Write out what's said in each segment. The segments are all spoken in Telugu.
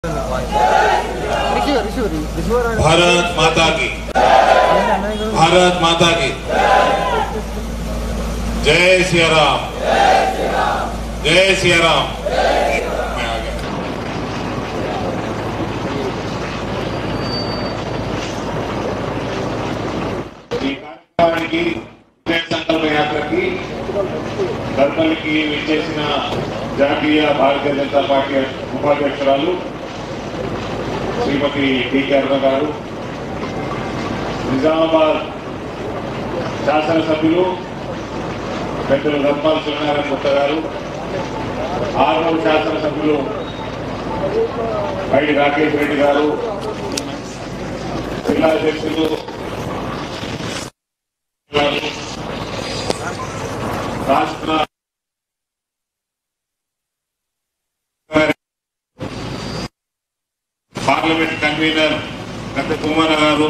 రిసీవర్ రిసీవర్ రిసీవర్ అని- भारत माता की అన్నీ అన్నయ్య గారు भारत माता की जय सिया राम जय सिया राम मैं आ गया ఈ కార్యక్రమానికి విజయ సంకల్ప యాత్రకి ధర్మలికి విచ్చేసిన జాతీయ భారతీయ జనతా పార్టీ ఉపాధ్యక్షురాలు శ్రీమతి టీకే అరుణ గారు నిజామాబాద్ శాసనసభ్యులు పెద్దలు ధర్మాల సూర్యనారాయణ గుప్త గారు ఆర్మూరు శాసనసభ్యులు పైడి రాకేష్ రెడ్డి గారు జిల్లా అధ్యక్షులు గారు, రాష్ట్ర పార్లమెంట్ కన్వీనర్ గత కుమార్ గారు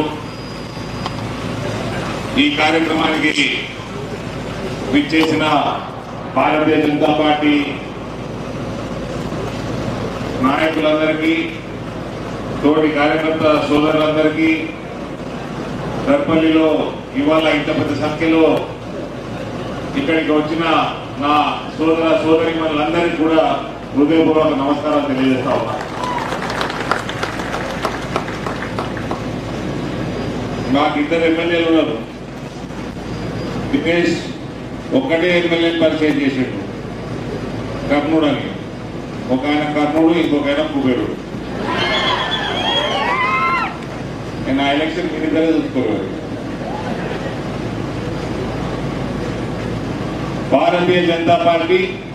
ఈ కార్యక్రమానికి విచ్చేసిన భారతీయ జనతా పార్టీ నాయకులందరికీ తోటి కార్యకర్త సోదరులందరికీ దర్పల్లిలో ఇవాళ ఇంత పెద్ద సంఖ్యలో ఇక్కడికి వచ్చిన నా సోదర సోదరి మనందరికీ కూడా హృదయపూర్వక నమస్కారాలు తెలియజేస్తా ఉన్నా మాకు ఇద్దరు ఎమ్మెల్యేలు ఉన్నారు దినేష్ ఒక్కటే ఎమ్మెల్యే పరిచయం చేసాడు కర్నూలు అని ఒక ఆయన కర్నూలు ఇంకొక ఆయన కుబేరుడు నేను ఆ ఎలక్షన్ మీరిద్దరే చూసుకోలేదు భారతీయ జనతా పార్టీ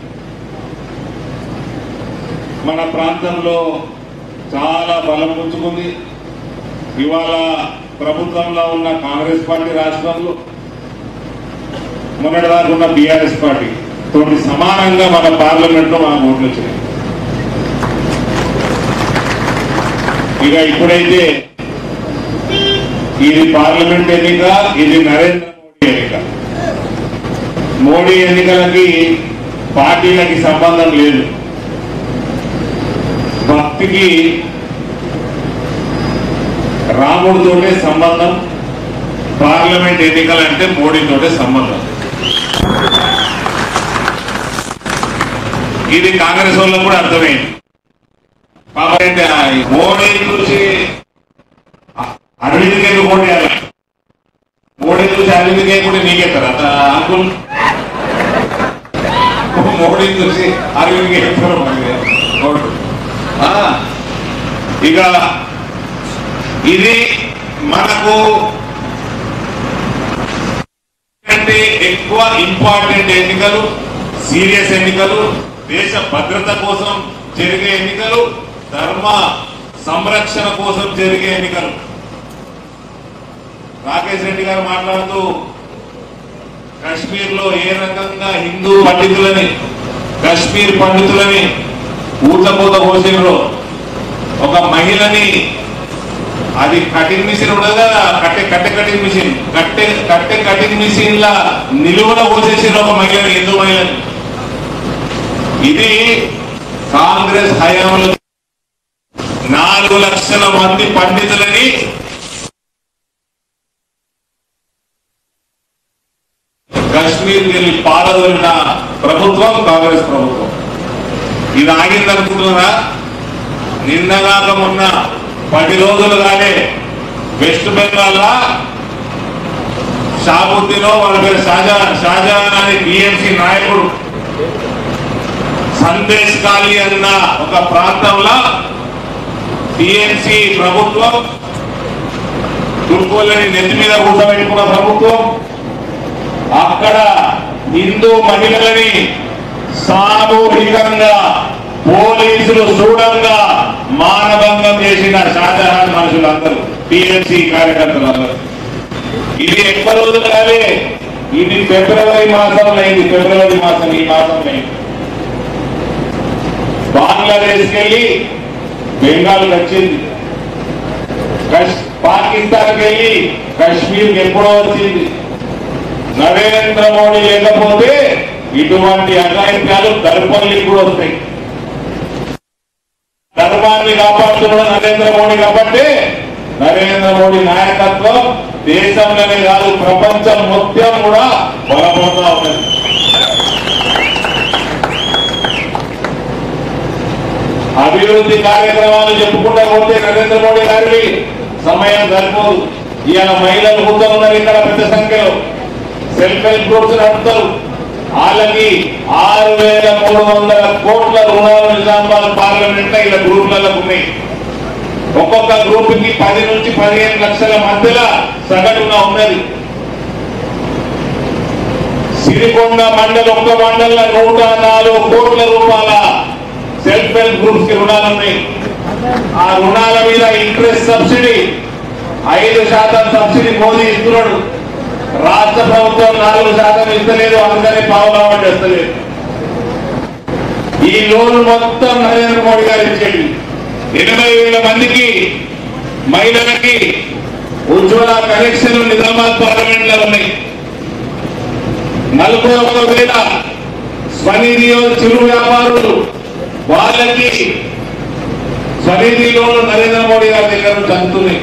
మన ప్రాంతంలో చాలా బలం పుంజుకుంది ఇవాళ ప్రభుత్వంలో ఉన్న కాంగ్రెస్ పార్టీ రాష్ట్రంలో మొన్నటిదాకా ఉన్న బీఆర్ఎస్ పార్టీ తోటి సమానంగా మన పార్లమెంట్ లో మన ఓట్లు వచ్చినాయి ఇక ఇప్పుడైతే ఇది పార్లమెంట్ ఎన్నిక ఇది నరేంద్ర మోడీ ఎన్నిక మోడీ ఎన్నికలకి పార్టీలకి సంబంధం లేదు భక్తికి రాముడితోటే సంబంధం పార్లమెంట్ ఎన్నికలంటే మోడీతోటే సంబంధం ఇది కాంగ్రెస్ వాళ్ళకు కూడా అర్థమైంది కాబట్టి ఆ మోడీ చూసి అరవింద్కి ఎందుకు మోడీ అలా మోడీ చూసి అరవింద్కి కూడా నీకెత్తారు అంత అంకుల్ మోడీ చూసి అరవింద్కి ఎత్తారు మరి ఓటు. ఆ, ఇక ఇది మనకు కంటే ఎక్కువ ఇంపార్టెంట్ ఎన్నికలు సీరియస్ ఎన్నికలు దేశ భద్రత కోసం జరిగే ఎన్నికలు ధర్మ సంరక్షణ కోసం జరిగే ఎన్నికలు రాకేష్ రెడ్డి గారు మాట్లాడుతూ కశ్మీర్ లో ఏ రకంగా హిందూ పండితులని కశ్మీర్ పండితులని ఊతపూత పోసినలో ఒక మహిళని అది కటింగ్ మిషన్ ఉండదు కదా కట్టె కట్టె కటింగ్ మిషన్ కట్టె కట్టె కటింగ్ మిషన్ లా నిలువన పోసేసిన ఒక మహిళని హిందూ మహిళని ఇది కాంగ్రెస్ హయాంలో నాలుగు లక్షల మంది పండితులని కశ్మీర్ వెళ్ళి పారదోలిన ప్రభుత్వం కాంగ్రెస్ ప్రభుత్వం ఇది ఆగిందనుకుంటున్నారా నిన్నగాక మొన్న పది రోజులుగానే వెస్ట్ బెంగాల్ షాబుద్దీన్ వాళ్ళ పేరు షాజహాన్ షాజహాన్ అనే టిఎంసీ నాయకుడు సందేశ్ కాళీ అన్న ఒక ప్రాంతంలో టిఎంసీ ప్రభుత్వం తుర్కోలని నెత్తి మీద కూర్చోబెట్టుకున్న ప్రభుత్వం అక్కడ హిందూ మహిళలని సామూహికంగా పోలీసులు చూడంగా మానభంగం చేసిన షాజహాన్ మనుషులందరూ టిఎంసీ కార్యకర్తలందరూ ఇది ఎక్కువ రోజులు కాలే ఇది ఫిబ్రవరి మాసంలో అయింది ఫిబ్రవరి మాసం ఈ మాసంలో అయింది బంగ్లాదేశ్కి వెళ్ళి బెంగాల్ వచ్చింది కష్- పాకిస్తాన్కి వెళ్ళి కశ్మీర్కి ఎప్పుడో వచ్చింది నరేంద్ర మోడీ లేకపోతే ఇటువంటి అఘాయిత్యాలు దర్పల్లికి కూడా వస్తాయి ధర్మాన్ని కాపాడుతున్నాడు నరేంద్ర మోడీ కాబట్టి నరేంద్ర మోడీ నాయకత్వం దేశంలోనే కాదు ప్రపంచం మొత్తం కూడా బలపడుతూ ఉన్నది అభివృద్ధి కార్యక్రమాలు చెప్పుకుంటా పోతే నరేంద్ర మోడీ గారివి సమయం సరిపోదు ఇవాళ మహిళలు కూర్చొని ఇక్కడ పెద్ద సంఖ్యలో సెల్ఫ్ హెల్ప్ గ్రూప్స్ నడుపుతారు వాళ్ళకి ఆరు వేల మూడు వందల కోట్ల రుణాలు నిజామాబాద్ పార్లమెంట్ లో ఇలా గ్రూపులలో ఉన్నాయి ఒక్కొక్క గ్రూప్ కి పది నుంచి పదిహేను లక్షల మధ్యలో సగటున ఉన్నది సిరికొండ మండలి ఒక్క మండల నూట నాలుగు కోట్ల రూపాయల సెల్ఫ్ హెల్ప్ గ్రూప్స్ కి రుణాలు ఉన్నాయి ఆ రుణాల మీద ఇంట్రెస్ట్ సబ్సిడీ ఐదు శాతం సబ్సిడీ మోదీ ఇస్తున్నాడు రాష్ట్ర ప్రభుత్వం నాలుగు శాతం ఇస్తలేదు అందుకని పావులావా చేస్తలేదు ఈ లోన్ మొత్తం నరేంద్ర మోడీ గారు ఇచ్చేది ఎనభై వేల మందికి మహిళలకి ఉజ్వల కనెక్షన్ నిజామాబాద్ పార్లమెంట్ లో ఉన్నాయి నలభై ఒక్క వేల స్వనిధి చిరు వ్యాపారులు వాళ్ళకి స్వనిధి లోన్లు నరేంద్ర మోడీ గారి దగ్గర నుంచి అందుతున్నాయి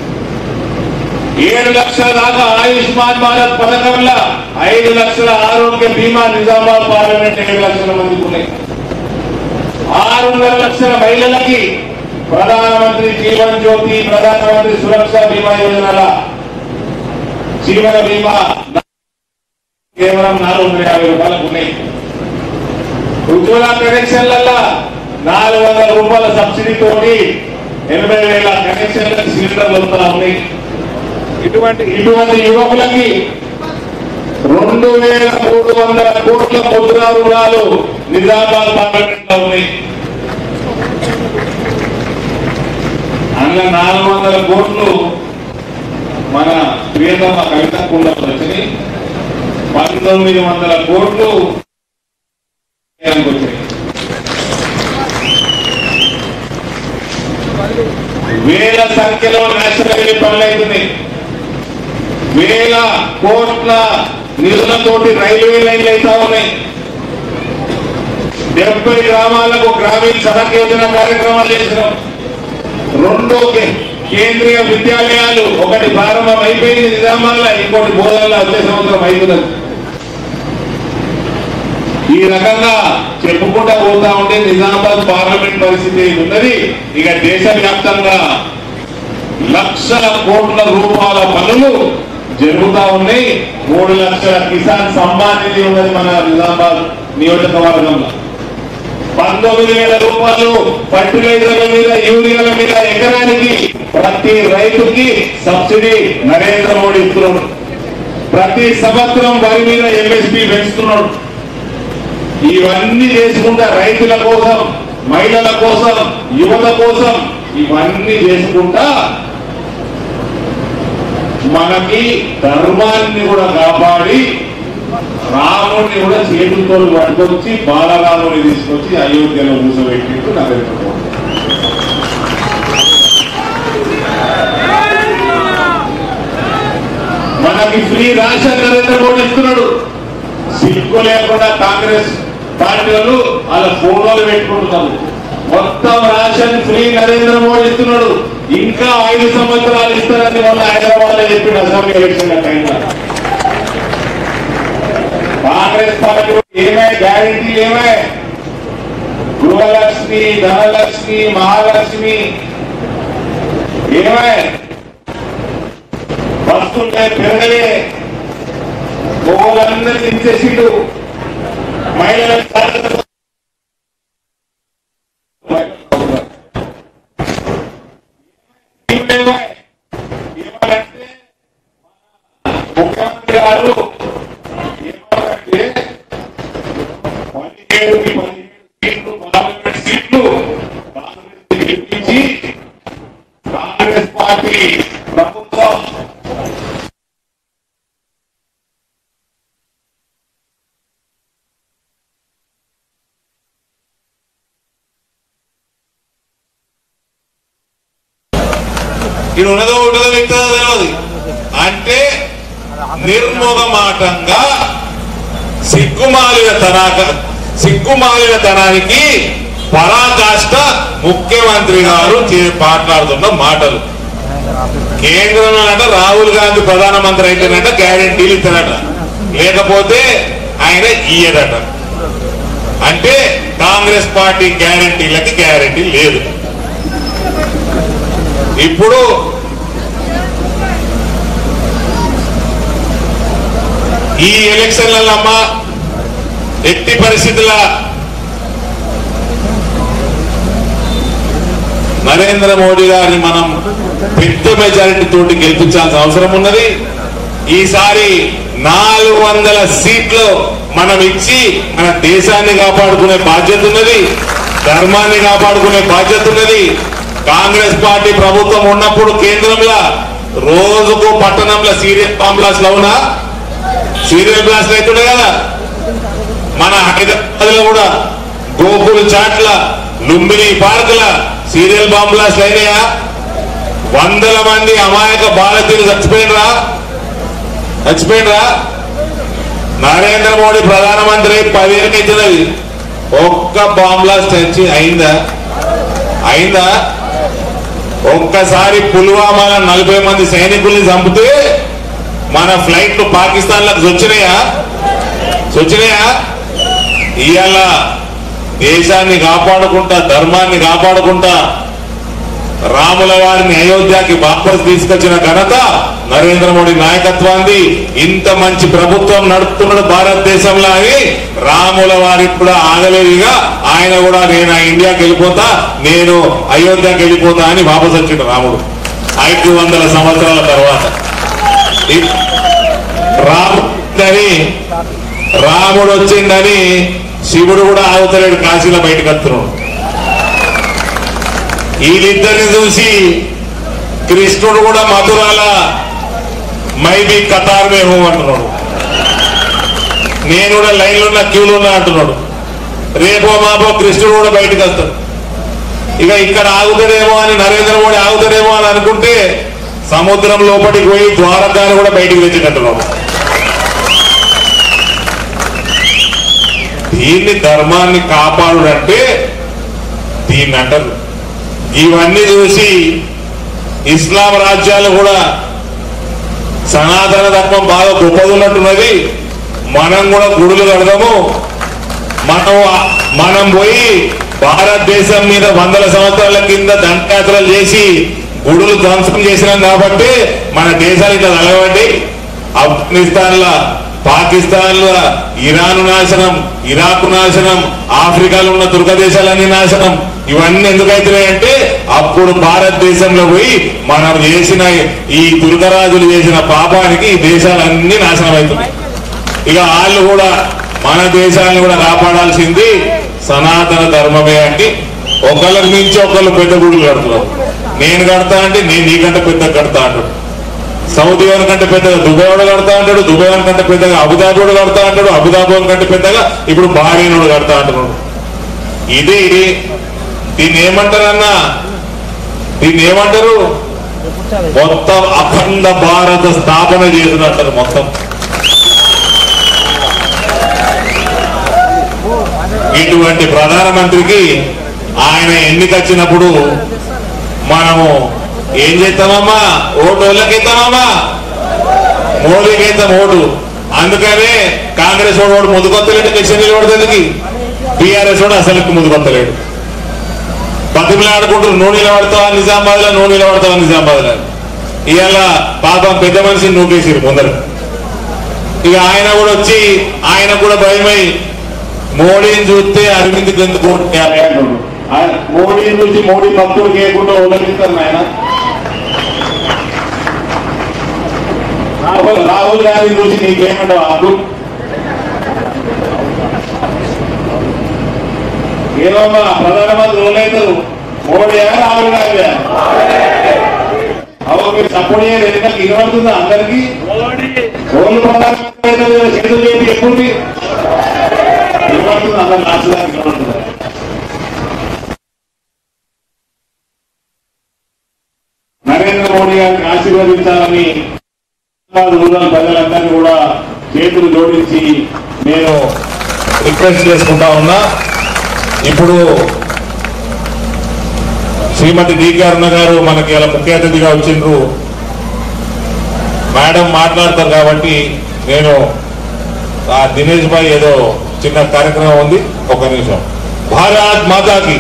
ఏడు లక్షల దాకా ఆయుష్మాన్ భారత్ పథకంలో ఐదు లక్షల ఆరోగ్య బీమా నిజామాబాద్ పార్లమెంట్ ఏడు లక్షల మందికి ఉన్నాయి ఆరున్నర లక్షల మహిళలకి ప్రధానమంత్రి జీవన్ జ్యోతి ప్రధానమంత్రి సురక్ష బీమా యోజనల జీవన బీమా కేవలం నాలుగు వందల యాభై రూపాయలకు ఉన్నాయి ఉజ్వల కనెక్షన్లలో నాలుగు వందల రూపాయల సబ్సిడీ తోటి ఎనభై వేల కనెక్షన్లకు సిలిండర్లు వస్తా ఉన్నాయి ఇటువంటి ఇటువంటి యువకులకి రెండు వేల మూడు వందల కోట్ల ముద్రా రుణాలు నిజామాబాద్ పార్లమెంట్ లో ఉన్నాయి అందులో నాలుగు వందల కోట్లు మన ప్రియతమ కవిత కుండా వచ్చినాయి పంతొమ్మిది వందల కోట్లు కేంద్రానికి వచ్చాయి వేల సంఖ్యలో నేషనల్ హైవే పనులు అవుతున్నాయి వేల కోట్ల నిధులతోటి రైల్వే లైన్లు అవుతా ఉన్నాయి డెబ్బై గ్రామాలకు గ్రామీణ సడక్ యోజన కార్యక్రమాలు చేసినాం రెండు కే- కేంద్రీయ విద్యాలయాలు ఒకటి ప్రారంభం అయిపోయింది నిజామాబాద్లో ఇంకోటి బోధనలో వచ్చే సంవత్సరం అవుతున్నది ఈ రకంగా చెప్పుకుంటా పోతా ఉంటే నిజామాబాద్ పార్లమెంట్ పరిస్థితి ఉన్నది ఇక దేశవ్యాప్తంగా లక్షల కోట్ల రూపాయల పనులు జరుగుతా ఉన్నాయి మూడు లక్షల కిసాన్ సమ్మాన్ నిధి ఉన్నది మన నిజామాబాద్ నియోజకవర్గంలో పంతొమ్మిది వేల రూపాయలు ఫర్టిలైజర్ల మీద యూరియాల మీద ఎకరానికి ప్రతి రైతుకి సబ్సిడీ నరేంద్ర మోడీ ఇస్తున్నాడు ప్రతి సంవత్సరం వరి మీద ఎంఎస్పీ పెంచుతున్నాడు ఇవన్నీ చేసుకుంటా రైతుల కోసం మహిళల కోసం యువత కోసం ఇవన్నీ చేసుకుంటా మనకి ధర్మాన్ని కూడా కాపాడి రాముడిని కూడా చేతులతో పట్టుకొచ్చి బాలరాముని తీసుకొచ్చి అయోధ్యలో కూర్చోబెట్టింటూ నరేంద్ర మోడీ మనకి ఫ్రీ రేషన్ నరేంద్ర మోడీ ఇస్తున్నాడు సిగ్గు లేకుండా కాంగ్రెస్ పార్టీ వాళ్ళు వాళ్ళ ఫోన్లో పెట్టుకుంటున్నారు మొత్తం రేషన్ ఫ్రీ నరేంద్ర మోడీ ఇస్తున్నాడు ఇంకా ఐదు సంవత్సరాలు ఇస్తారని మొన్న హైదరాబాద్ లో చెప్పిన అసెంబ్లీ ఎలక్షన్ టైంలో కాంగ్రెస్ పార్టీ ఏమే గ్యారంటీ ఏమే గృహలక్ష్మి ధనలక్ష్మి మహాలక్ష్మి ఏమే వస్తుంటే పెరగలే మొగోళ్ళందరినీ ఇచ్చేసిండు మహిళలకు సాధన- ఏమే? ఏమనంటే ముఖ్యమంత్రి గారు ఏమనంటే పదిహేడుకి పదిహేడు సీట్లు పార్లమెంట్ సీట్లు కాంగ్రెస్ గెలిపించి కాంగ్రెస్ పార్టీ ప్రభుత్వం ఇది ఉన్నదో ఉండదో మిగతాదో తెలియదు అంటే నిర్మోహమాటంగా సిగ్గుమాలిన తనాక సిగ్గుమాలిన తనానికి పరాకాష్ట ముఖ్యమంత్రి గారు చే- మాట్లాడుతున్న మాటలు కేంద్రంలో అంట రాహుల్ గాంధీ ప్రధానమంత్రి అయితేనట గ్యారెంటీలు ఇస్తారట లేకపోతే ఆయన ఇయ్యడట అంటే కాంగ్రెస్ పార్టీ గ్యారెంటీలకి గ్యారెంటీ లేదు ఇప్పుడు ఈ ఎలక్షన్లలో అమ్మ ఎట్టి పరిస్థితుల నరేంద్ర మోడీ గారిని మనం పెద్ద మెజారిటీ తోటి గెలిపించాల్సిన అవసరం ఉన్నది ఈసారి నాలుగు వందల సీట్లు మనం ఇచ్చి మన దేశాన్ని కాపాడుకునే బాధ్యత ఉన్నది ధర్మాన్ని కాపాడుకునే బాధ్యత ఉన్నది కాంగ్రెస్ పార్టీ ప్రభుత్వం ఉన్నప్పుడు కేంద్రంలో రోజుకు పట్టణంలో సీరియల్ పాంప్లాస్ అవునా సీరియల్ బ్లాస్ట్ అవుతుండే కదా మన హైదరాబాద్ లో కూడా గోకుల్ చాట్ల లుంబిని పార్కుల సీరియల్ బాంబ్ బ్లాస్ట్ అయినాయా వందల మంది అమాయక బాలతీలు చచ్చిపోయినరా చచ్చిపోయినరా నరేంద్ర మోడీ ప్రధానమంత్రి పదిహేను ఇచ్చినది ఒక్క బాంబ్ బ్లాస్ట్ వచ్చి అయిందా అయిందా ఒక్కసారి పుల్వామాలో నలభై మంది సైనికుల్ని చంపితే మన ఫ్లైట్లు పాకిస్తాన్ లకు వచ్చినాయా వచ్చినాయా ఇవాళ దేశాన్ని కాపాడుకుంటా ధర్మాన్ని కాపాడుకుంటా రాముల వారిని అయోధ్యకి వాపస్ తీసుకొచ్చిన ఘనత నరేంద్ర మోడీ నాయకత్వాన్ని ఇంత మంచి ప్రభుత్వం నడుపుతున్నాడు భారతదేశంలో అని రాముల వారికి కూడా ఆగలేదుగా ఆయన కూడా నేను ఆ ఇండియాకి వెళ్ళిపోతా నేను అయోధ్యకి వెళ్ళిపోతా అని వాపస్ వచ్చిండు రాముడు ఐదు వందల సంవత్సరాల తర్వాత ఈ- రాముడని రాముడు వచ్చిందని శివుడు కూడా ఆగుతలేడు కాశీలో బయటకు వస్తున్నాడు వీళ్ళిద్దరిని చూసి కృష్ణుడు కూడా మధురాల మైబీ కతార్ మే హూ అంటున్నాడు నేను కూడా లైన్లో ఉన్న క్యూలో ఉన్నా అంటున్నాడు రేపో మాపో కృష్ణుడు కూడా బయటకు వస్తాడు ఇక ఇక్కడ ఆగుతాడేమో అని నరేంద్ర మోడీ ఆగుతాడేమో అని అనుకుంటే సముద్రం లోపలికి పోయి ద్వారకాన్ని కూడా బయటికి తెచ్చినట్టున్నాడు దీన్ని ధర్మాన్ని కాపాడుడంటే దీన్ని అంటారు ఇవన్నీ చూసి ఇస్లాం రాజ్యాలు కూడా సనాతన ధర్మం బాగా గొప్పది ఉన్నట్టున్నది మనం కూడా గుడులు కడదాము మనం మనం పోయి భారతదేశం మీద వందల సంవత్సరాల కింద దండయాత్రలు చేసి గుడులు ధ్వంసం చేసినాం కాబట్టి మన దేశాలు ఇట్లా తలబడి ఆఫ్ఘనిస్తాన్ లా పాకిస్తాన్ లా ఇరాన్ నాశనం ఇరాక్ నాశనం ఆఫ్రికాలో ఉన్న దుర్గ దేశాలన్నీ నాశనం ఇవన్నీ ఎందుకైతున్నాయంటే అప్పుడు భారతదేశంలో పోయి మనం చేసిన ఈ దుర్గరాజులు చేసిన పాపానికి ఈ దేశాలన్నీ నాశనం అవుతున్నాయి ఇక వాళ్ళు కూడా మన దేశాన్ని కూడా కాపాడాల్సింది సనాతన ధర్మమే అంటే ఒకళ్ళకి మించి ఒకళ్ళు పెద్ద గుడులు కడుతున్నారు నేను కడతా అంటే నేను నీకంటే పెద్ద కడతా అంటాడు సౌదీ వారి కంటే పెద్దగా దుబాయ్ వాడు కడతా అంటాడు దుబాయ్ వాడి కంటే పెద్దగా అబుదాబి వాడు కడతా అంటాడు అబుదాబి వాడి కంటే పెద్దగా ఇప్పుడు bahrain వాడు కడతా అంటున్నాడు ఇది దీన్ని ఏమంటారన్నా దీన్ని ఏమంటారు మొత్తం అఖండ భారత స్థాపన చేసినట్టారు మొత్తం ఇటువంటి ప్రధానమంత్రికి ఆయన ఎన్నికొచ్చినప్పుడు మనము ఏం చేస్తామమ్మా ఓటు వాళ్ళకి ఇస్తామమ్మా మోడీకి ఇస్తాం ఓటు అందుకనే కాంగ్రెస్ వాడు వాడు ముందుకొత్తలేడు ఎలక్షన్ నిలబడుతుంది టీఆర్ఎస్ వాడు అసలు ముందుకొత్తలేడు బతిమలాడుకుంటూ నూనె నిలబడతావా నిజామాబాద్ లో నూనె నిలబడతావా నిజామాబాద్ లో ఇవాళ పాపం పెద్ద మనిషిని నూకేసిరు ముందర ఇక ఆయన కూడా వచ్చి ఆయన కూడా భయమై మోడీని చూస్తే అరవింద్ ఎందుకు ఓటు వేయాలి అంటున్నాడు. ఆయన మోడీని చూసి మోడీ భక్తుడు కేయకుండా ఉల్లగిస్తారు ఆయన రాహుల్ రాహుల్ గాంధీని చూసి నీకేమంటావు అప్పుడు ఏమమ్మా ప్రధానమంత్రి ఓలైతారు మోడీ రాహుల్ గాంధీ అవ మీరు సపోర్ట్ చేయాలి ఎందుకంటే వినబడుతుందా అందరికీ ఓళ్ళు ప్రధానమంత్రి అవుతారు కదా, చేతులు చేతి ఎప్పుడు వినబడుతుంది అందరు రాష్ట్రానికి వినబడుతుంది నరేంద్ర మోడీ గారిని ఆశీర్వదించాలని హైదరాబాద్ రూరల్ ప్రజలందరినీ కూడా చేతులు జోడించి నేను రిక్వెస్ట్ చేసుకుంటా ఉన్నా ఇప్పుడు శ్రీమతి డి అరుణ గారు మనకి ఇలా ముఖ్య అతిథిగా వచ్చిండ్రు మేడం మాట్లాడతారు కాబట్టి నేను ఆ దినేష్ భాయ్ ఏదో చిన్న కార్యక్రమం ఉంది ఒక నిమిషం భారత్ మాతాకి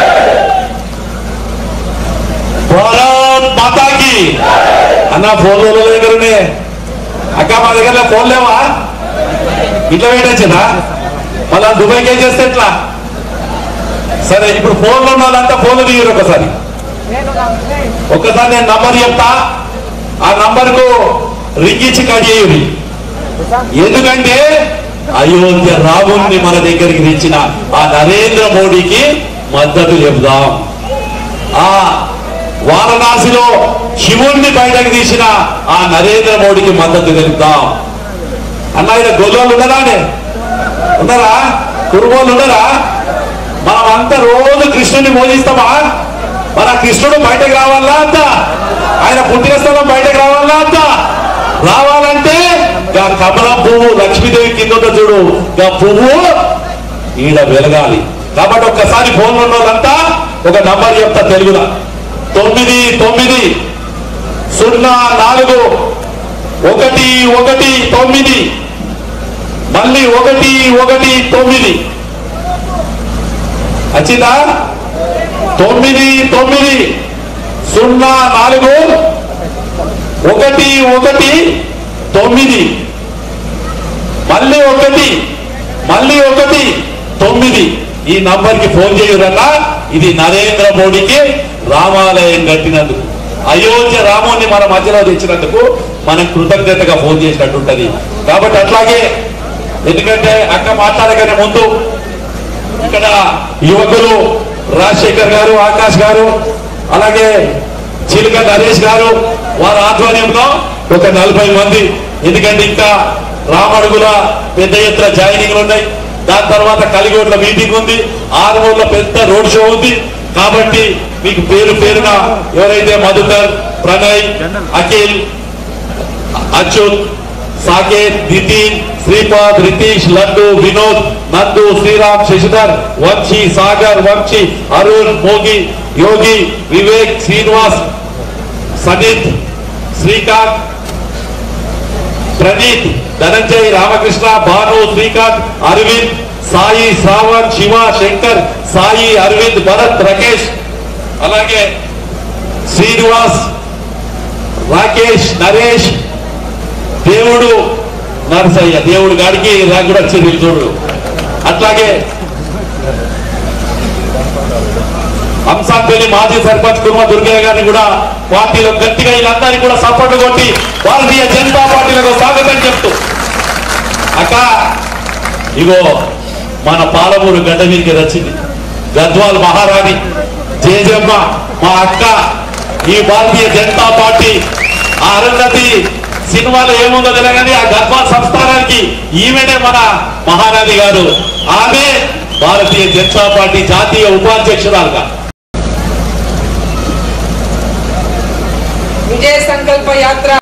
భారత్ మాతాకి అన్న ఫోన్ దగ్గరనే అక్క మా దగ్గర ఫోన్ లేవా ఇట్లా పెట్టచ్చునా మళ్ళా దుబాయ్కి ఏం చేస్తే ఎట్లా సరే ఇప్పుడు ఫోన్లో ఉన్న వాళ్ళంతా ఫోన్లు దిగారు ఒకసారి ఒక్కసారి నేను నంబర్ చెప్తా ఆ నంబర్ కు రింగ్ ఇచ్చి కట్ చేయుడి ఎందుకంటే అయోధ్య రాముణ్ణి మన దగ్గరికి తెచ్చిన ఆ నరేంద్ర మోడీకి మద్దతు చెబుదాం ఆ వారణాసిలో శివుణ్ణి బయటకు తీసిన ఆ నరేంద్ర మోడీకి మద్దతు తెలుపుదాం అన్న ఆయన గొల్లోళ్ళు ఉన్నారా అండి? ఉన్నారా కురుగోళ్ళు ఉన్నారా మనం అంతా రోజు కృష్ణుని మోజిస్తామా మన కృష్ణుడు బయటకు రావాలా అంత ఆయన పుట్టిన స్థలం బయటకు రావాలా అంత రావాలంటే గా కమలం పువ్వు లక్ష్మీదేవి కింద ఉంటుంది చూడు గా పువ్వు ఈడ వెలగాలి కాబట్టి ఒక్కసారి ఫోన్ ఉన్న వాళ్ళంతా ఒక నంబర్ చెప్తా తెలుగులో తొమ్మిది తొమ్మిది సున్నా నాలుగు ఒకటి ఒకటి తొమ్మిది మళ్ళీ ఒకటి ఒకటి తొమ్మిది వచ్చిందా తొమ్మిది తొమ్మిది సున్నా నాలుగు ఒకటి ఒకటి తొమ్మిది మళ్ళీ ఒకటి మళ్ళీ ఒకటి తొమ్మిది ఈ నంబర్కి ఫోన్ చేయరన్నా ఇది నరేంద్ర మోడీకి రామాలయం కట్టినందుకు అయోధ్య రాముని మన మధ్యలో తెచ్చినందుకు మనం కృతజ్ఞతగా ఫోన్ చేసినట్టు ఉంటది కాబట్టి అట్లాగే ఎందుకంటే అక్క మాట్లాడగానే ముందు ఇక్కడ యువకులు రాజశేఖర్ గారు ఆకాష్ గారు అలాగే చిలుక నరేష్ గారు వారి ఆధ్వర్యంలో ఒక నలభై మంది ఎందుకంటే ఇంకా రామడుగుల పెద్ద ఎత్తున జాయినింగ్లు ఉన్నాయి దాని తర్వాత కలిగోడ్ల మీటింగ్ ఉంది ఆరుమూరులో పెద్ద రోడ్ షో ఉంది కాబట్టి మీకు పేరు పేరున ఎవరైతే మధుకర్ ప్రణయ్ అఖిల్ అచ్యుత్ సాకేత్ నితిన్ శ్రీపాద్ రితీష్ లడ్డు వినోద్ నందు శ్రీరామ్ శశిధర్ వంశీ సాగర్ వంశీ అరుణ్ మోగి యోగి వివేక్ శ్రీనివాస్ సనీత్ శ్రీకాంత్ ప్రణీత్ ధనంజయ్ రామకృష్ణ భాను శ్రీకాంత్ అరవింద్ సాయి శ్రావణ్ శివ శంకర్ సాయి అరవింద్ భరత్ రాకేష్ అలాగే శ్రీనివాస్ రాకేష్ నరేష్ దేవుడు నరసయ్య దేవుడు గాడికి నాకు కూడా వచ్చింది చూడు అట్లాగే అంశాంపల్లి మాజీ సర్పంచ్ కుర్మ దుర్గయ్య గారిని కూడా పార్టీలో గట్టిగా వీళ్ళందరినీ కూడా సపోర్ట్ కొట్టి భారతీయ జనతా పార్టీలకు స్వాగతం చెప్తూ అక్క ఇగో మన పాలమూరు గడ్డ మీదకి వచ్చింది గద్వాల్ మహారాణి జేజమ్మ మా అక్క ఈ భారతీయ జనతా పార్టీ ఆ అరుంధతి సినిమాలో ఏముందో తెలియదు కానీ ఆ గద్వాల్ సంస్థానానికి ఈమెనే మన మహారాణి గారు ఆమె భారతీయ జనతా పార్టీ జాతీయ ఉపాధ్యక్షురాలుగా విజయ సంకల్ప యాత్ర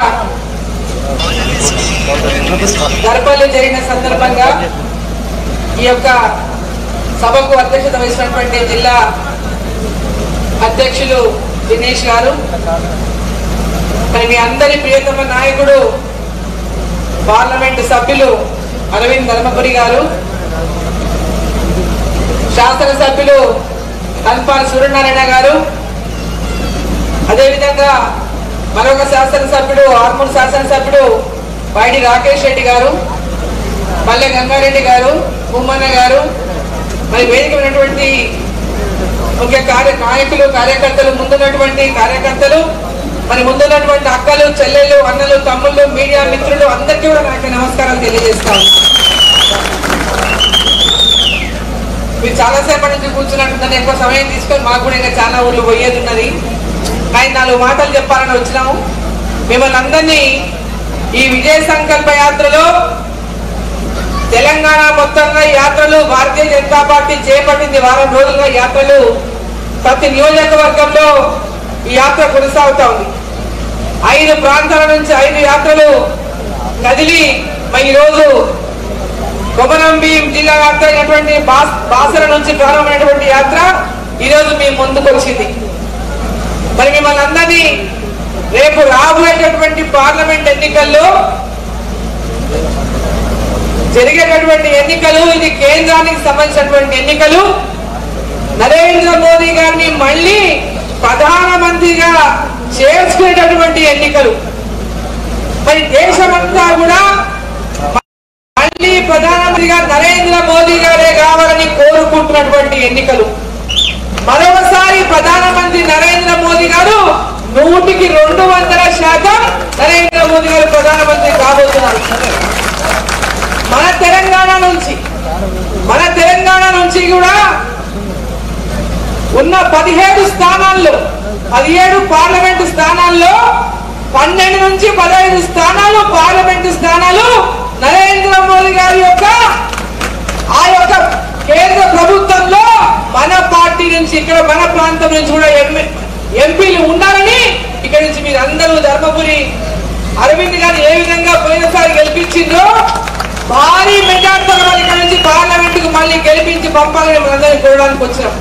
గర్భలో జరిగిన సందర్భంగా ఈ యొక్క సభకు అధ్యక్షత వహించినటువంటి జిల్లా అధ్యక్షులు దినేష్ గారు మరి మీ అందరి ప్రియతమ నాయకుడు పార్లమెంటు సభ్యులు అరవింద్ ధర్మపురి గారు శాసనసభ్యులు కన్పాల్ సూర్యనారాయణ గారు అదేవిధంగా మరొక శాసనసభ్యుడు ఆర్మూర్ శాసనసభ్యుడు పైడి రాకేష్ రెడ్డి గారు పల్లె గంగారెడ్డి గారు ఉమ్మన్న గారు మరి వేదిక ఉన్నటువంటి ముఖ్య కార్య నాయకులు కార్యకర్తలు ముందున్నటువంటి కార్యకర్తలు మరి ముందున్నటువంటి అక్కలు చెల్లెళ్ళు అన్నలు తమ్ముళ్ళు మీడియా మిత్రులు అందరికీ కూడా నాకు నమస్కారాలు తెలియజేస్తాను మీరు చాలాసేపటి నుంచి కూర్చున్నట్టుందని ఎక్కువ సమయం తీసుకొని మాకు కూడా ఇంకా చాలా ఊళ్ళు పోయేది ఉన్నది కానీ నాలుగు మాటలు చెప్పాలని వచ్చినాము మిమ్మల్ని అందరినీ ఈ విజయ సంకల్ప యాత్రలో తెలంగాణ మొత్తంగా యాత్రలు భారతీయ జనతా పార్టీ చేపట్టింది వారం రోజులుగా యాత్రలు ప్రతి నియోజకవర్గంలో ఈ యాత్ర కొనసాగుతా ఉంది ఐదు ప్రాంతాల నుంచి ఐదు యాత్రలు కదిలి మరి ఈరోజు కొమరంభీం జిల్లా వ్యాప్త అయినటువంటి బాస్ బాసర నుంచి ప్రారంభమైనటువంటి యాత్ర ఈరోజు మీ ముందుకు వచ్చింది మరి మిమ్మల్ని అందరినీ రేపు రాబోయేటటువంటి పార్లమెంట్ ఎన్నికల్లో జరిగేటటువంటి ఎన్నికలు ఇది కేంద్రానికి సంబంధించినటువంటి ఎన్నికలు నరేంద్ర మోదీ గారిని మళ్ళీ ప్రధానమంత్రిగా చేసుకునేటటువంటి ఎన్నికలు మరి దేశమంతా కూడా మళ్ళీ ప్రధానమంత్రిగా నరేంద్ర మోదీ గారే కావాలని కోరుకుంటున్నటువంటి ఎన్నికలు మరొకసారి ప్రధానమంత్రి నరేంద్ర మోదీ గారు నూటికి రెండు వందల శాతం నరేంద్ర మోదీ గారు ప్రధానమంత్రి కాబోతున్నారు మన తెలంగాణ నుంచి మన తెలంగాణ నుంచి కూడా ఉన్న పదిహేడు స్థానాల్లో పదిహేడు పార్లమెంటు స్థానాల్లో పన్నెండు నుంచి పదహైదు స్థానాలు పార్లమెంటు స్థానాలు నరేంద్ర మోదీ గారి యొక్క ఆ యొక్క కేంద్ర ప్రభుత్వంలో మన పార్టీ నుంచి ఇక్కడ మన ప్రాంతం నుంచి కూడా ఎంపీ ఎంపీలు ఉండాలని ఇక్కడ నుంచి మీరు అందరూ ధర్మపురి అరవింద్ గారిని ఏ విధంగా పోయినసారి గెలిపించిందో భారీ మెజార్టీతో వాళ్ళు ఇక్కడ నుంచి పార్లమెంట్ కు మళ్ళీ గెలిపించి పంపాలని మనందరినీ కోరడానికి వచ్చినాం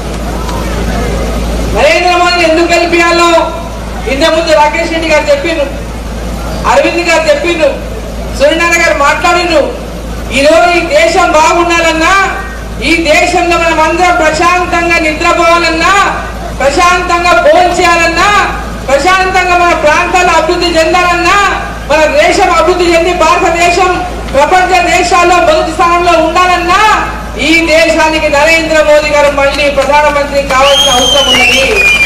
నరేంద్ర మోదీ ఎందుకు గెలిపించాలో ఇంత ముందు రాకేష్ రెడ్డి గారు చెప్పిండ్రు అరవింద్ గారు చెప్పిండ్రు సూర్యనారాయణ గారు మాట్లాడిండ్రు ఈరోజు ఈ దేశం బాగుండాలన్నా ఈ దేశంలో మనం అందరం ప్రశాంతంగా నిద్రపోవాలన్నా ప్రశాంతంగా భోజనం చేయాలన్నా ప్రశాంతంగా మన ప్రాంతాలు అభివృద్ధి చెందాలన్నా మన దేశం అభివృద్ధి చెంది భారతదేశం ప్రపంచ దేశాల్లో మొదటి స్థానంలో ఉండాలన్నా ఈ దేశానికి నరేంద్ర మోదీ గారు మళ్ళీ ప్రధానమంత్రి కావాల్సిన అవసరం ఉన్నది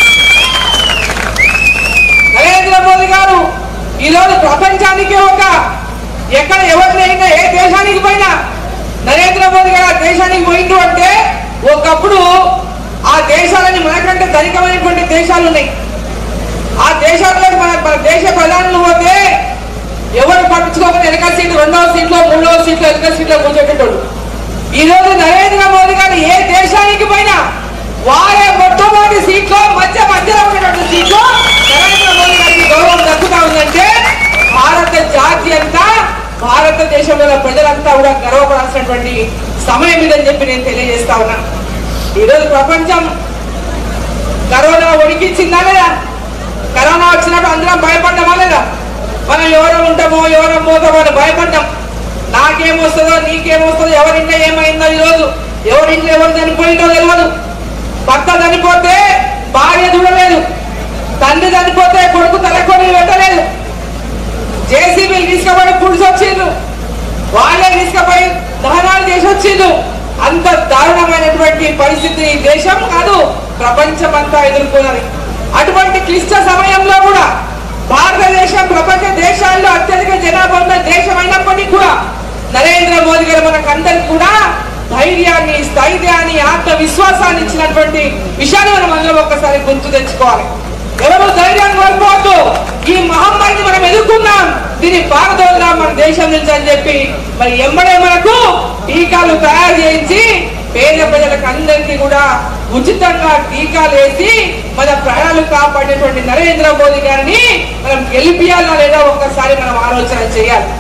నరేంద్ర మోదీ గారు ఈరోజు ప్రపంచానికి ఒక ఎక్కడ ఎవరినైనా ఏ దేశానికి పోయినా నరేంద్ర మోదీ గారు ఆ దేశానికి పోయిండు అంటే ఒకప్పుడు ఆ దేశాలని మనకంటే ధనికమైనటువంటి దేశాలు ఉన్నాయి ఆ దేశాల్లో మన మన దేశ ప్రధానులు పోతే ఎవరు పట్టించుకోకుండా వెనక సీట్లు రెండవ సీట్లో మూడవ సీట్లో వెనక సీట్లో కూర్చోటోడు ఈ రోజు నరేంద్ర మోదీ గారు ఏ దేశానికి పోయినా వారే మొట్టమొదటి సీట్లో మధ్య మధ్యలో ఉన్నటువంటి సీట్లో నరేంద్ర మోదీ గారికి గౌరవం దక్కుతా ఉందంటే భారత జాతి అంతా భారతదేశంలో ఉన్న ప్రజలంతా కూడా గర్వపడాల్సినటువంటి సమయం ఇదని చెప్పి నేను తెలియజేస్తా ఉన్నా ఈరోజు ప్రపంచం కరోనా ఉడికిచ్చిందా లేదా కరోనా వచ్చినప్పుడు అందరం భయపడ్డామా లేదా మనం ఎవరో ఉంటామో ఎవరో పోతామో అని భయపడ్డాం నాకేమొస్తుందో నీకేమొస్తుందో ఎవరింట్లో ఏమైందో ఈరోజు ఎవరింట్లో ఎవరు చనిపోయిందో తెలియదు భర్త చనిపోతే భార్య చూడలేదు తండ్రి చనిపోతే కొడుకు తలకొని పెట్టలేదు జేసీబీలు తీసుకుపోయి పుడిసి వచ్చిండ్రు వాళ్ళే తీసుకుపోయి దహనాలు చేసి వచ్చిండ్రు అంత దారుణమైనటువంటి పరిస్థితి ఈ దేశం కాదు ప్రపంచం అంతా ఎదుర్కొన్నది అటువంటి క్లిష్ట సమయంలో కూడా భారతదేశం ప్రపంచ దేశాల్లో అత్యధిక జనాభా ఉన్న దేశం అయినప్పటికీ కూడా నరేంద్ర మోదీ గారు మనకందరికి కూడా ధైర్యాన్ని స్థైర్యాన్ని ఆత్మవిశ్వాసాన్ని ఇచ్చినటువంటి విషయాన్ని మనం అందరం ఒక్కసారి గుర్తు తెచ్చుకోవాలి ఎవరు ధైర్యాన్ని కోల్పోవద్దు ఈ మహమ్మారిని మనం ఎదుర్కొన్నాం దీన్ని పారదోలుదాం మన దేశం నుంచి అని చెప్పి మరి ఎమ్మడే మనకు టీకాలు తయారు చేయించి పేద ప్రజలకు అందరికీ కూడా ఉచితంగా టీకాలు వేసి మన ప్రాణాలు కాపాడేటువంటి నరేంద్ర మోదీ గారిని మనం గెలిపియాలా లేదా ఒక్కసారి మనం ఆలోచన చేయాలి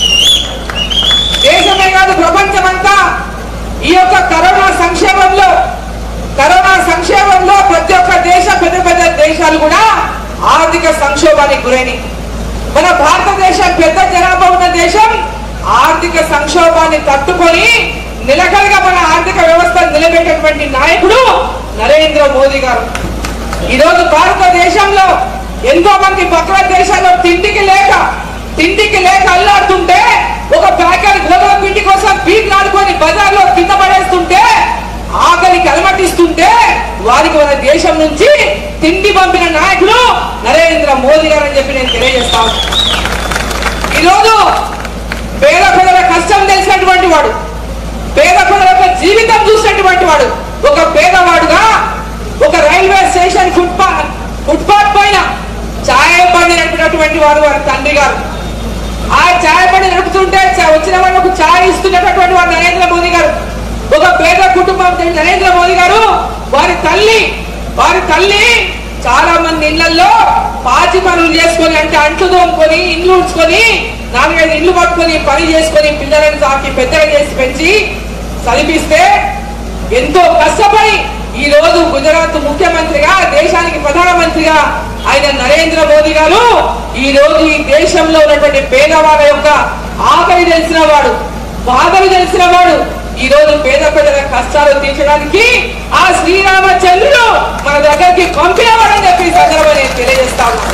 దేశమే కాదు ప్రపంచమంతా ఈ యొక్క కరోనా సంక్షేమంలో కరోనా సంక్షేమంలో ప్రతి ఒక్క దేశ పెద్ద పెద్ద దేశాలు కూడా ఆర్థిక సంక్షోభానికి గురైనవి మన భారతదేశం పెద్ద జనాభా ఉన్న దేశం ఆర్థిక సంక్షోభాన్ని తట్టుకొని నిలకడగా మన ఆర్థిక వ్యవస్థ నిలబెట్టేటువంటి నాయకుడు నరేంద్ర మోదీ గారు ఈరోజు భారతదేశంలో ఎంతో మంది పక్కన దేశాల్లో తిండికి లేక తిండికి లేక అల్లాడుతుంటే ఒక ప్యాకెట్ గోధుమ పిండి కోసం పీట్లాడుకొని బజార్లో కింద పడేస్తుంటే ఆకలికి అలమటిస్తుంటే వారికి మన దేశం నుంచి తిండి పంపిన నాయకుడు నరేంద్ర మోదీ గారు అని చెప్పి నేను తెలియజేస్తాను ఈరోజు పేద ప్రజల కష్టం తెలిసినటువంటి వాడు పేద ప్రజల యొక్క జీవితం చూసినటువంటి వాడు ఒక పేదవాడుగా ఒక రైల్వే స్టేషన్ ఫుట్పాత్ ఫుట్పాత్ పైన ఛాయ బండి నడిపినటువంటి వాడు వారి తండ్రి గారు ఆ ఛాయ బండి నడుపుతుంటే చ- వచ్చిన వాళ్ళకు ఛాయ్ ఇస్తున్నటువంటి వాడు నరేంద్ర మోదీ గారు ఒక పేద కుటుంబం నుంచి నరేంద్ర మోదీ గారు వారి తల్లి వారి తల్లి చాలా మంది ఇళ్లలో పాచి పనులు చేసుకొని అంటే అంట్లు తోముకొని ఇండ్లు ఉంచుకొని నాలుగైదు ఇల్లు పట్టుకొని పని చేసుకొని పిల్లలను సాకి పెద్దగా చేసి పెంచి చదివిస్తే ఎంతో కష్టపడి ఈ రోజు గుజరాత్ ముఖ్యమంత్రిగా దేశానికి ప్రధానమంత్రిగా ఆయన నరేంద్ర మోదీ గారు ఈ రోజు ఈ దేశంలో ఉన్నటువంటి పేదవాళ్ళ యొక్క ఆకలి తెలిసిన వాడు బాధలు తెలిసిన వాడు ఈ రోజు పేద ప్రజల కష్టాలు తీర్చడానికి ఆ శ్రీరామచంద్రుడు మన దగ్గరికి పంపినవాడని చెప్పి ఈ సందర్భంగా నేను తెలియజేస్తా ఉన్నాను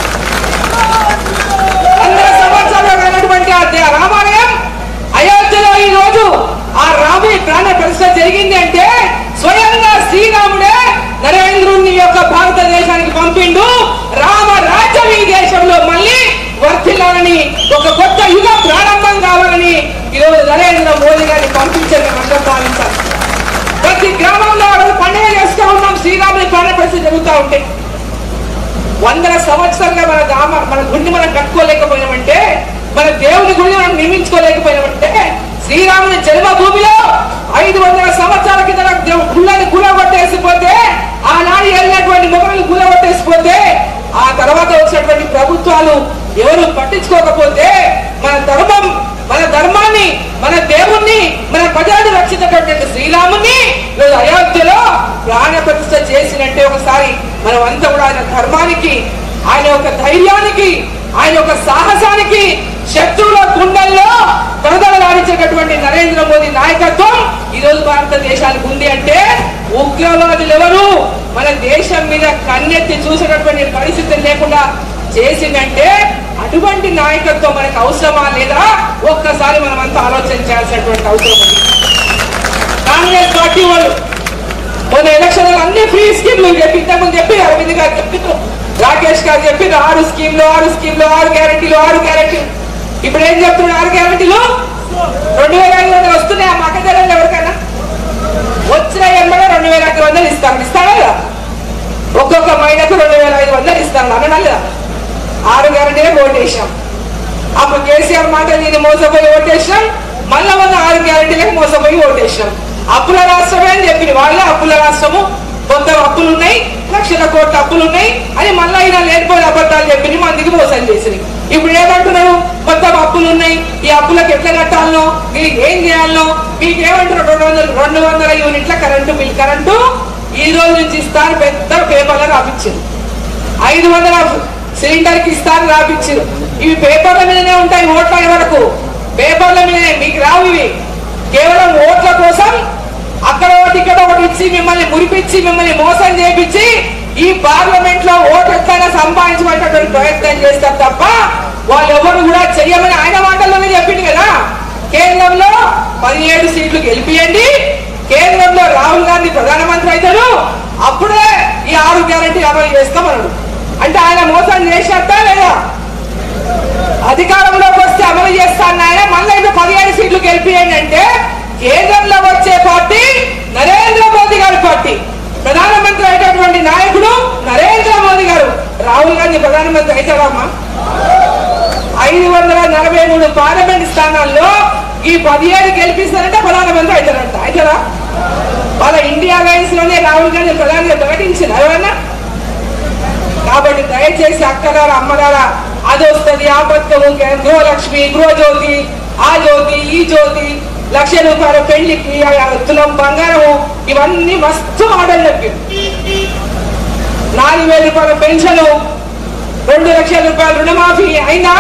వందల సంవత్సరాలు ఉన్నటువంటి ఆ దే- రామాలయం అయోధ్యలో ఈ రోజు ఆ రాముని ప్రాణ ప్రతిష్ట జరిగింది అంటే స్వయంగా శ్రీరాముడే నరేంద్రుని యొక్క భారతదేశానికి పంపిండు రామ రాజ్యం ఈ దేశంలో మళ్ళీ వర్ధిల్లాలని ఒక కొత్త యుగ ప్రారంభం కావాలని ఈరోజు నరేంద్ర మోదీ గారిని పంపించని అందరూ భావించాలి ప్రతి గ్రామంలో ఆ రోజు పండుగ చేస్తూ ఉన్నాం శ్రీరాముని ప్రాణ ప్రతిష్ట జరుగుతూ ఉంటే వందల సంవత్సరాలుగా మన దామ మన గుడిని మనం కట్టుకోలేకపోయినామంటే మన దేవుని గుడిని మనం నిర్మించుకోలేకపోయినామంటే శ్రీరాముని జన్మభూమిలో ఐదు వందల సంవత్సరాల కింద గుళ్ళని కూలగొట్టేసిపోతే ఆనాడు వెళ్ళినటువంటి మొగలను కూలగొట్టేసిపోతే ఆ తర్వాత వచ్చినటువంటి ప్రభుత్వాలు ఎవరు పట్టించుకోకపోతే మన ధర్మం మన ధర్మాన్ని మన దేవుణ్ణి మన ప్రజలను రక్షించేటటువంటి శ్రీరాముని ఈరోజు అయోధ్యలో ప్రాణ ప్రతిష్ఠ చేసినట్టే ఒకసారి మనం అంతా కూడా ఆయన ధర్మానికి ఆయన యొక్క ధైర్యానికి ఆయన యొక్క సాహసానికి శత్రువుల గుండెల్లో తొడదలలాడించేటటువంటి నరేంద్ర మోదీ నాయకత్వం ఈ రోజు భారతదేశానికి ఉంది అంటే ఉగ్రవాదులు ఎవరు మన దేశం మీద కన్నెత్తి చూసేటటువంటి పరిస్థితి లేకుండా చేసిందంటే అటువంటి నాయకత్వం మనకు అవసరమా లేదా ఒక్కసారి మనం అంతా ఆలోచన చేయాల్సినటువంటి అవసరం ఉంది కాంగ్రెస్ పార్టీ వాళ్ళు మొన్న ఎలక్షన్ అన్ని ఫ్రీ స్కీమ్లు చెప్పి ఇంతకుముందు చెప్పి అరవింద్ గారు చెప్పారు రాకేష్ గారు చెప్పి ఆరు స్కీమ్లు ఆరు స్కీమ్లు ఆరు గ్యారెంటీలు ఆరు గ్యారెంటీలు ఇప్పుడు ఏం చెప్తున్నారు ఆరు గ్యారెంటీలు రెండు వేల ఐదు వందలు వస్తున్నాయి ఆ మక్క ధరలు ఎవరికైనా వచ్చిన ఎంబడే రెండు వేల ఐదు వందలు ఇస్తాను ఇస్తాడా లేదా ఒక్కొక్క మహిళకు రెండు వేల ఐదు వందలు ఇస్తాను అనడా లేదా ఆరు గ్యారెంటీలే ఓటేసాం అప్పుడు కేసీఆర్ మాట నేను మోసపోయి ఓటేసాం మళ్ళా మన ఆరు గ్యారెంటీలకు మోసపోయి ఓటేసాం అప్పుల రాష్ట్రమే అని చెప్పింది వాళ్ళే అప్పుల రాష్ట్రము మొత్తం అప్పులు ఉన్నాయి లక్షల కోట్ల అప్పులు ఉన్నాయి అని మళ్ళీ అయినా లేనిపోయిన అబద్ధాలు చెప్పింది మందికి మోసం చేసింది ఇప్పుడు ఏమంటున్నారు మొత్తం అప్పులు ఉన్నాయి ఈ అప్పులకు ఎట్లా కట్టాలనో మీకు ఏం చేయాలనో మీకు ఏమంటారు రెండు వందల రెండు వందల యూనిట్ల కరెంటు బిల్ కరెంటు ఈ రోజు నుంచి ఇస్తాను పెద్ద పేపర్లో రాపించింది ఐదు వందల సిలిండర్ కి ఇస్తాను రాపించారు ఇవి పేపర్ల మీదనే ఉంటాయి ఓట్ల వరకు పేపర్ల మీదనే మీకు రావు ఇవి కేవలం ఓట్ల కోసం అక్కడ ఒకటి ఇక్కడ ఒకటి ఇచ్చి మిమ్మల్ని మురిపించి మిమ్మల్ని మోసం చేపించి ఈ పార్లమెంట్ లో ఓటు ఎట్లయినా సంపాదించబడేటువంటి ప్రయత్నం చేస్తారు తప్ప వాళ్ళు ఎవరు కూడా చెయ్యమని ఆయన మాటల్లోనే చెప్పింది కదా కేంద్రంలో పదిహేడు సీట్లు గెలిపియండి కేంద్రంలో రాహుల్ గాంధీ ప్రధానమంత్రి అవుతాడు అప్పుడే ఈ ఆరు గ్యారంటీ అమలు చేస్తామన్నాడు అంటే ఆయన మోసం చేసేట లేదా అధికారంలోకి వస్తే అమలు చేస్తాను ఆయన మళ్ళీ ఇంకా పదిహేడు సీట్లు గెలిపియండి అంటే కేంద్రంలో వచ్చే పార్టీ నరేంద్ర మోదీ గారి పార్టీ ప్రధానమంత్రి అయినటువంటి నాయకుడు నరేంద్ర మోదీ గారు రాహుల్ గాంధీ ప్రధానమంత్రి అవుతాడమ్మా ఐదు వందల నలభై మూడు పార్లమెంట్ స్థానాల్లో ఈ పదిహేడు గెలిపిస్తారంటే ప్రధానమంత్రి అవుతారంట అవుతారా వాళ్ళ ఇండియా లైన్స్ లోనే రాహుల్ గాంధీ ప్రధానిగా ప్రకటించింది ఎవరన్నా కాబట్టి దయచేసి అక్కడారా అమ్మడారా అది వస్తుంది ఆ పథకము గృహలక్ష్మి గృహజ్యోతి ఆ జ్యోతి ఈ జ్యోతి లక్ష రూపాయల పెళ్లికి ఆ తులం బంగారం ఇవన్నీ మస్తు ఆర్డర్ చెప్పింది నాలుగు వేల రూపాయల పెన్షన్ రెండు లక్షల రూపాయల రుణమాఫీ అయిందా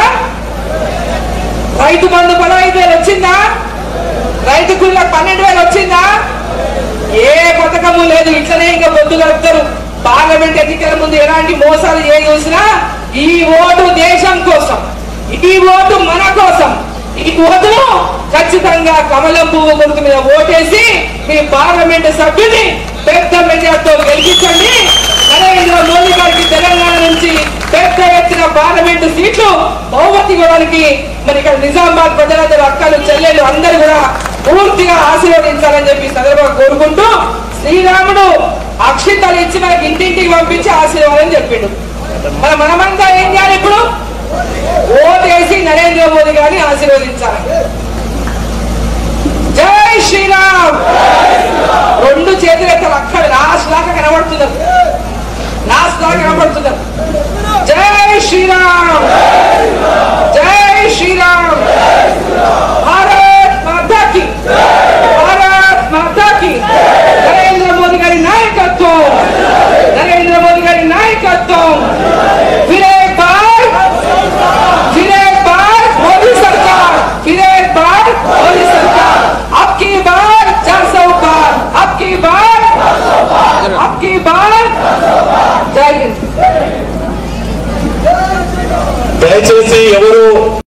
రైతు బంధు పదహైదు వేలు వచ్చిందా రైతు కూల పన్నెండు వేలు వచ్చిందా ఏ పథకము లేదు ఇట్లనే ఇంకా పొద్దు గడుపుతారు పార్లమెంట్ ఎన్నికల ముందు ఎలాంటి మోసాలు ఏ చూసినా ఈ ఓటు దేశం కోసం ఈ ఓటు మన కోసం ఈ ఓటును ఖచ్చితంగా కమలం పువ్వు గుర్తు మీద ఓటేసి మీ పార్లమెంట్ సభ్యుని పెద్ద మెజార్టీతో గెలిపించండి నరేంద్ర మోదీ గారికి తెలంగాణ నుంచి పెద్ద ఎత్తున పార్లమెంటు సీట్లు బహుమతి ఇవ్వడానికి మరి ఇక్కడ నిజామాబాద్ ప్రజలందరూ అక్కలు చెల్లెలు అందరూ కూడా పూర్తిగా ఆశీర్వదించాలని చెప్పి ఈ సందర్భంగా కోరుకుంటూ శ్రీరాముడు అక్షితలు ఇచ్చి మనకి ఇంటింటికి పంపించి ఆశీర్వాదం చెప్పిండు మరి మనమంతా ఏం చేయాలి ఇప్పుడు ఓటేసి నరేంద్ర మోదీ గారిని ఆశీర్వదించాలి జై శ్రీరామ్ రెండు చేతులు ఎత్తాలి అక్కడ లాస్ట్ దాకా కనబడుతున్నారు లాస్ట్ దాకా కనబడుతున్నారు జై శ్రీరామ్ జై శ్రీరామ్ భారత్ మాతాకి భారత్ మాతాకి నరేంద్ర మోదీ గారి నాయకత్వం దయచేసి ఎవరు